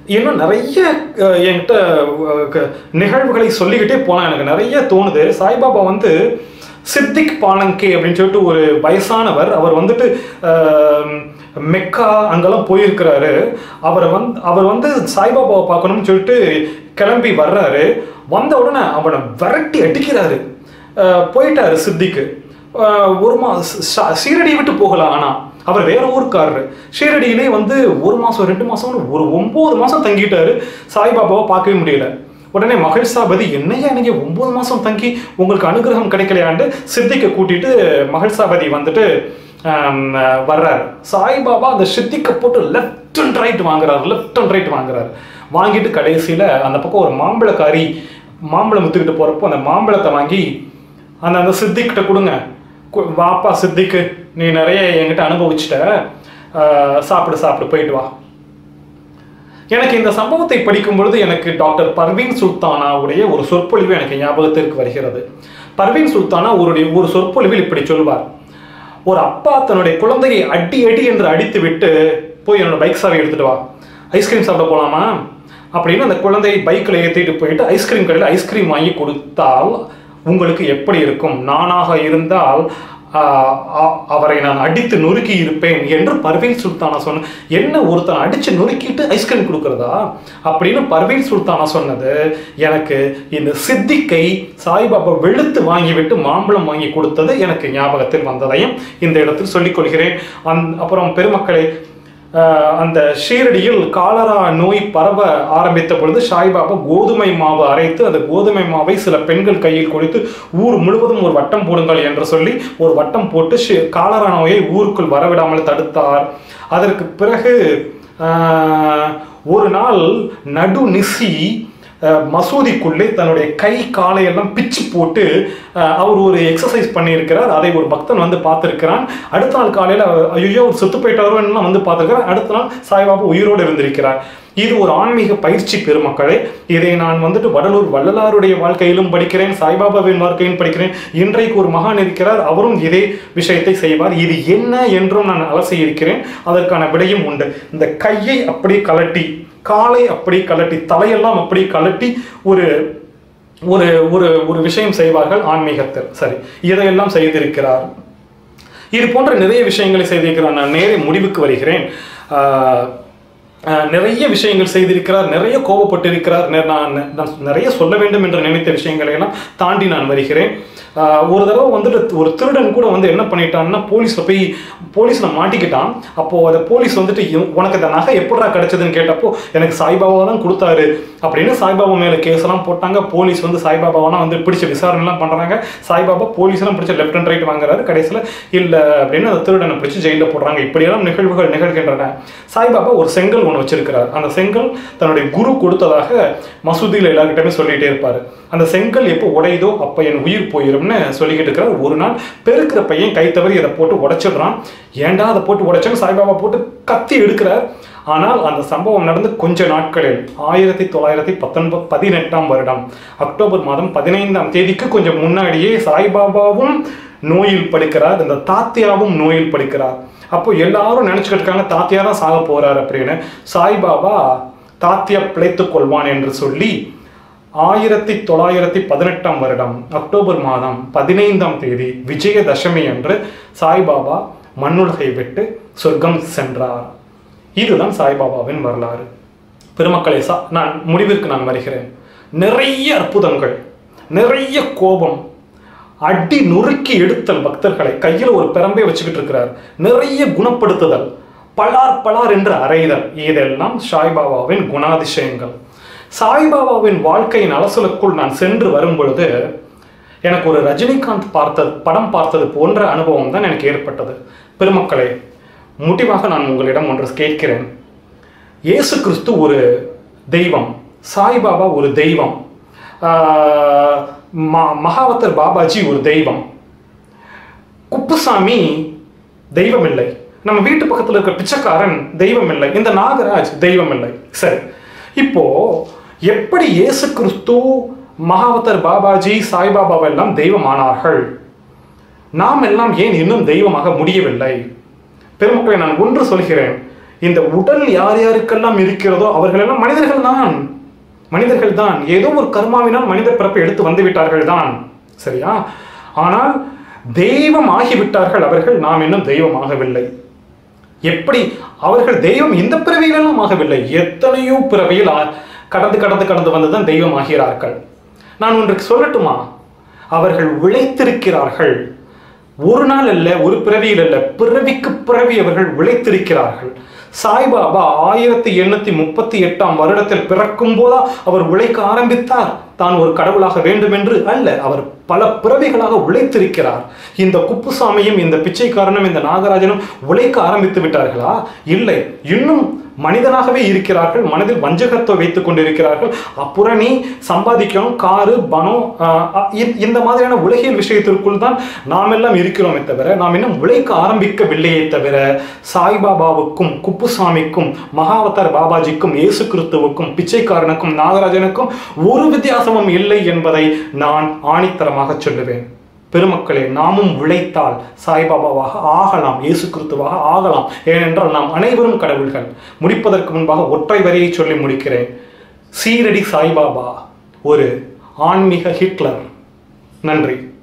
இன்னும் நிறைய அஹ், என்கிட்ட அஹ், க- நிகழ்வுகளை சொல்லிக்கிட்டே போனால் எனக்கு நிறைய தோணுது சாய்பாபா வந்து சித்திக் பாலங்கே அப்படின்னு சொல்லிட்டு ஒரு வயசானவர் அவர் வந்துட்டு அஹ், மெக்கா அங்கெல்லாம் போயிருக்கிறாரு அவரை வந்து அவர் வந்து சாய்பாபாவை பார்க்கணும்னு சொல்லிட்டு கிளம்பி வர்றாரு வந்த உடனே அவனை விரட்டி அடிக்கிறாரு அஹ், போயிட்டாரு சித்திக்கு அஹ், ஒரு மா ச- சீரடி விட்டு போகலாம் ஆனா அவர் வேற ஊருக்காரரு ஷீரடியிலே வந்து ஒரு மாசம் ரெண்டு மாசம் ஒரு ஒன்பது மாசம் தங்கிட்டாரு சாய்பாபாவை பார்க்கவே முடியல உடனே மகிழ்சாபதி என்னையா நீங்க ஒன்பது மாசம் தங்கி உங்களுக்கு அனுகிரகம் கிடைக்கலையாண்டு சித்திக்க கூட்டிட்டு மகிழ்சாபதி வந்துட்டு ஆம், வர்றாரு சாய்பாபா அந்த சித்திக்க போட்டு லெஃப்ட் அண்ட் ரைட் வாங்குறாரு லெஃப்ட் அண்ட் ரைட் வாங்குறாரு வாங்கிட்டு கடைசியில அந்த பக்கம் ஒரு மாம்பழக்காரி மாம்பழம் வித்துக்கிட்டு போறப்போ அந்த மாம்பழத்தை வாங்கி அந்த அந்த சித்திக்கிட்ட கொடுங்க கு- வாப்பா சித்திக்கு நீ நிறைய என்கிட்ட அனுபவிச்சிட்ட ஆஹ், சாப்பிடு சாப்பிடு போயிட்டு வா எனக்கு இந்த சம்பவத்தை படிக்கும் பொழுது எனக்கு டாக்டர் பர்வீன் சுல்தானாவுடைய ஒரு சொற்பொழிவு எனக்கு ஞாபகத்திற்கு வருகிறது பர்வீன் சுல்தானா ஒரு ஒரு சொற்பொழிவில் இப்படி சொல்வார் ஒரு அப்பா தன்னுடைய குழந்தையை அடி அடி என்று அடித்து விட்டு போய் என்னோட பைக் சாவி எடுத்துட்டு வா ஐஸ்கிரீம் சாப்பிட போலாமா அப்படின்னு அந்த குழந்தையை பைக்கில் ஏற்றிட்டு போயிட்டு ஐஸ்கிரீம் கடையில் ஐஸ்கிரீம் வாங்கி கொடுத்தால் உங்களுக்கு எப்படி இருக்கும் நானாக இருந்தால் ஆஹ், அ- அவரை நான் அடித்து நொறுக்கி இருப்பேன் என்று பர்வீன் சுல்தானா சொன்ன என்ன ஒருத்தன் அடிச்சு நொறுக்கிட்டு ஐஸ்கிரீம் கொடுக்கறதா அப்படின்னு பர்வீன் சுல்தானா சொன்னது எனக்கு இந்த சித்திக்கை சாய்பாபா வெளுத்து வாங்கிவிட்டு மாம்பழம் வாங்கி கொடுத்தது எனக்கு ஞாபகத்தில் வந்ததையும் இந்த இடத்தில் சொல்லிக் கொள்கிறேன் அந் அப்புறம் பெருமக்களே ஆஹ் அந்த ஷீரடியில் காலரா நோய் பரவ ஆரம்பித்த பொழுது சாய்பாபா கோதுமை மாவு அரைத்து அந்த கோதுமை மாவை சில பெண்கள் கையில் கொடுத்து ஊர் முழுவதும் ஒரு வட்டம் போடுங்கள் என்று சொல்லி ஒரு வட்டம் போட்டு ஷி- காலரா நோயை ஊருக்குள் வரவிடாமல் தடுத்தார் அதற்கு பிறகு ஆஹ், ஒரு நாள் நடு நிசி அஹ், மசூதிக்குள்ளே தன்னுடைய கை காலை எல்லாம் பிச்சு போட்டு அஹ், அவர் ஒரு எக்ஸசைஸ் பண்ணியிருக்கிறார் அதை ஒரு பக்தன் வந்து பார்த்திருக்கிறான் அடுத்த நாள் காலையில் ஐயோ அவர் செத்து போயிட்டாரோன்னு வந்து பார்த்திருக்கிறார் அடுத்த நாள் சாய்பாபா உயிரோடு இருந்திருக்கிறார் இது ஒரு ஆன்மீக பயிற்சி பெருமக்களே இதை நான் வந்துட்டு வடலூர் வள்ளலாருடைய வாழ்க்கையிலும் படிக்கிறேன் சாய்பாபாவின் வாழ்க்கையிலும் படிக்கிறேன் இன்றைக்கு ஒரு மகான் இருக்கிறார் அவரும் இதே விஷயத்தை செய்வார் இது என்ன என்றும் நான் அலசி இருக்கிறேன் அதற்கான விடையும் உண்டு இந்த கையை அப்படி கலட்டி காலை அப்படி கலட்டி தலையெல்லாம் அப்படி கலட்டி ஒரு ஒரு ஒரு ஒரு விஷயம் செய்வார்கள் ஆன்மீகத்தில் சரி இதையெல்லாம் செய்திருக்கிறார் இது போன்ற நிறைய விஷயங்களை செய்திருக்கிறார் நான் நேரே முடிவுக்கு வருகிறேன் ஆஹ், ஆஹ், நிறைய விஷயங்கள் செய்திருக்கிறார் நிறைய கோபப்பட்டிருக்கிறார் நெ- நான் நான் நிறைய சொல்ல வேண்டும் என்று நினைத்த விஷயங்களை எல்லாம் தாண்டி நான் வருகிறேன் ஆஹ், ஒரு தடவை வந்துட்டு ஒரு திருடன் கூட வந்து என்ன பண்ணிட்டான்னா போலீஸ்ல போய் போலீஸ்ல மாட்டிக்கிட்டான் அப்போ அந்த போலீஸ் வந்துட்டு "இவன்- உனக்கு இந்த நகை எப்படிடா கிடைச்சதுன்னு கேட்டப்போ எனக்கு சாய்பாபா தான் கொடுத்தாரு அப்படின்னு சாய்பாபா மேல கேஸ் எல்லாம் போட்டாங்க போலீஸ் வந்து சாய்பாபாவெல்லாம் வந்து பிடிச்ச விசாரணை எல்லாம் பண்றாங்க சாய்பாபா போலீஸ் எல்லாம் பிடிச்ச லெஃப்ட் அண்ட் ரைட் வாங்குறாரு கடைசியில இல்ல அப்படின்னு அந்த திருடனை பிடிச்சு ஜெயில போடுறாங்க இப்படியெல்லாம் நிகழ்வுகள் நிகழ்கின்றன சாய்பாபா ஒரு செங்கல் ஒன்று வச்சிருக்கிறார் அந்த செங்கல் தன்னுடைய குரு கொடுத்ததாக மசூதியில் எல்லாருக்கிட்டமே சொல்லிட்டே இருப்பாரு அந்த செங்கல் எப்போ உடையுதோ அப்போ என் உயிர் போயிரும்னு சொல்லிக்கிட்டு இருக்கிறார் ஒரு நாள் பெருக்கிற பையன் கை தவறி அதை போட்டு உடைச்சிடுறான் ஏன்டா அதை போட்டு உடைச்சேன்னு சாய்பாபா போட்டு கத்தி எடுக்கிறார் ஆனால் அந்த சம்பவம் நடந்து கொஞ்ச நாட்களில் ஆயிரத்தி தொள்ளாயிரத்தி பத்தொன்பது பதினெட்டாம் வருடம் அக்டோபர் மாதம் பதினைந்தாம் தேதிக்கு கொஞ்சம் முன்னாடியே சாய்பாபாவும் நோயில் படுக்கிறார் இந்த தாத்தியாவும் நோயில் படுக்கிறார் அப்போ எல்லாரும் நினைச்சுக்கிட்டு இருக்காங்க தாத்தியா தான் சாக போறார் அப்படின்னு சாய்பாபா தாத்தியா பிழைத்துக் கொள்வான் என்று சொல்லி ஆயிரத்தி தொள்ளாயிரத்தி பதினெட்டாம் வருடம் அக்டோபர் மாதம் பதினைந்தாம் தேதி விஜயதசமி அன்று சாய்பாபா மண்ணுலகை விட்டு சொர்க்கம் சென்றார் இதுதான் சாய்பாபாவின் வரலாறு பெருமக்களே சா நான் முடிவிற்கு நான் வருகிறேன் நிறைய அற்புதங்கள் நிறைய கோபம் அடி நொறுக்கி எடுத்தல் பக்தர்களை கையில் ஒரு பெரம்பை வச்சுக்கிட்டு இருக்கிறார் நிறைய குணப்படுத்துதல் பலார் பலார் என்று அறைதல் இதெல்லாம் சாய்பாபாவின் குணாதிசயங்கள் சாய்பாபாவின் வாழ்க்கையின் அலசலுக்குள் நான் சென்று வரும் பொழுது எனக்கு ஒரு ரஜினிகாந்த் பார்த்தது படம் பார்த்தது போன்ற அனுபவம் தான் எனக்கு ஏற்பட்டது பெருமக்களே முடிவாக நான் உங்களிடம் ஒன்று கேட்கிறேன் இயேசு கிறிஸ்து ஒரு தெய்வம் சாய்பாபா ஒரு தெய்வம் ஆஹ் ம- மகாவத்தர் பாபாஜி ஒரு தெய்வம் குப்புசாமி தெய்வம் இல்லை நம்ம வீட்டு பக்கத்துல இருக்க பிச்சைக்காரன் தெய்வம் இல்லை இந்த நாகராஜ் தெய்வம் இல்லை சரி இப்போ எப்படி இயேசு கிறிஸ்து மகாவத்தர் பாபாஜி சாய்பாபாவெல்லாம் தெய்வமானார்கள் நாம் எல்லாம் ஏன் இன்னும் தெய்வமாக முடியவில்லை பெருமக்களை நான் ஒன்று சொல்கிறேன் இந்த உடல் யார் யாருக்கெல்லாம் இருக்கிறதோ அவர்களெல்லாம் மனிதர்கள் தான் மனிதர்கள் தான் ஏதோ ஒரு கர்மாவினால் மனித பிறப்பை எடுத்து வந்து விட்டார்கள் தான் சரியா ஆனால் தெய்வம் ஆகிவிட்டார்கள் அவர்கள் நாம் இன்னும் தெய்வம் ஆகவில்லை எப்படி அவர்கள் தெய்வம் இந்த பிறவியிலெல்லாம் ஆகவில்லை எத்தனையோ பிறவியில் ஆ- கடந்து கடந்து கடந்து வந்துதான் தெய்வம் ஆகிறார்கள் நான் ஒன்றுக்கு சொல்லட்டுமா அவர்கள் உழைத்திருக்கிறார்கள் ஒரு நாள் அல்ல ஒரு பிறவியில் அல்ல பிறவிக்கு பிறவி அவர்கள் உழைத்திருக்கிறார்கள் சாய்பாபா ஆயிரத்தி எண்ணூத்தி முப்பத்தி எட்டாம் வருடத்தில் பிறக்கும் போதா அவர் உழைக்க ஆரம்பித்தார் தான் ஒரு கடவுளாக வேண்டும் என்று அல்ல அவர் பல பிறவிகளாக உழைத்திருக்கிறார் இந்த குப்புசாமியும் இந்த பிச்சைக்காரனும் இந்த நாகராஜனும் உழைக்க ஆரம்பித்து விட்டார்களா இல்லை இன்னும் மனிதனாகவே இருக்கிறார்கள் மனதில் வஞ்சகத்தை வைத்துக் கொண்டிருக்கிறார்கள் அப்புறம் நீ சம்பாதிக்கணும் காரு பணம் ஆஹ், அ- இந்த- இந்த மாதிரியான உலகியல் விஷயத்திற்குள் தான் நாம் எல்லாம் இருக்கிறோமே தவிர நாம் இன்னும் உழைக்க ஆரம்பிக்கவில்லையே தவிர சாய்பாபாவுக்கும் குப்புசாமிக்கும் மகாவதார் பாபாஜிக்கும் இயேசு கிறிஸ்துவுக்கும் பிச்சைக்காரனுக்கும் நாகராஜனுக்கும் ஒரு வித்தியாசமும் இல்லை என்பதை நான் ஆணித்தரமாக சொல்லுவேன் பெருமக்களே நாமும் உழைத்தால் சாய்பாபாவாக ஆகலாம் இயேசு கிறிஸ்துவாக ஆகலாம் ஏனென்றால் நாம் அனைவரும் கடவுள்கள் முடிப்பதற்கு முன்பாக ஒற்றை வரியை சொல்லி முடிக்கிறேன் சீரடி சாய்பாபா ஒரு ஆன்மீக ஹிட்லர் நன்றி